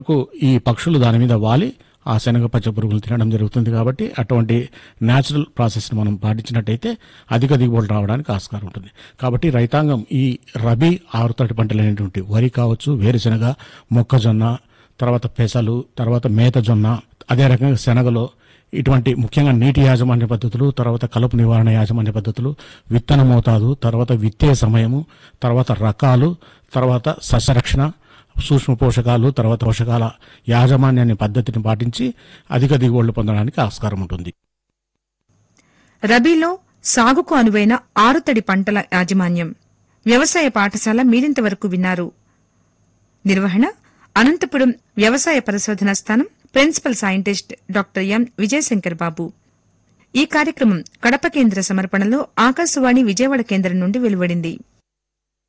కు ఈ పక్షులు దాని మీద వాలి ఆ శనగ పచ్చ పురుగులు తినడం జరుగుతుంది కాబట్టి అటువంటి న్యాచురల్ ప్రాసెస్ని మనం పాటించినట్టయితే అధిక దిగుబడులు రావడానికి ఆస్కారం ఉంటుంది కాబట్టి రైతాంగం ఈ రబీ ఆరుతడి పంటలు అనేటువంటి వరి కావచ్చు వేరుశెనగ మొక్కజొన్న తర్వాత పెసలు తర్వాత మేతజొన్న అదే రకంగా శనగలో ఇటువంటి ముఖ్యంగా నీటి యాజమాన్య పద్ధతులు తర్వాత కలుపు నివారణ యాజమాన్య పద్ధతులు విత్తన మోతాదు తర్వాత విత్తే సమయము తర్వాత రకాలు తర్వాత సస్యరక్షణ సూక్ష్మ పోషకాలు తర్వాత పోషకాల యాజమాన్యాన్ని పద్ధతిని పాటించి అధిక దిగుబడులు పొందడానికి ఆస్కారం ఉంటుంది రబీలో సాగుకు అనువైన ఆరుతడి పంటల యాజమాన్యం వ్యవసాయ పాఠశాల మీరింతవరకు విన్నారు నిర్వహణ అనంతపురం వ్యవసాయ పరిశోధనా స్థానం principal scientist doctor M Vijayashankar Babu ఈ కార్యక్రమం కడప కేంద్ర సమర్పణలో ఆకాశవాణి విజయవాడ కేంద్రం నుండి వెలువడింది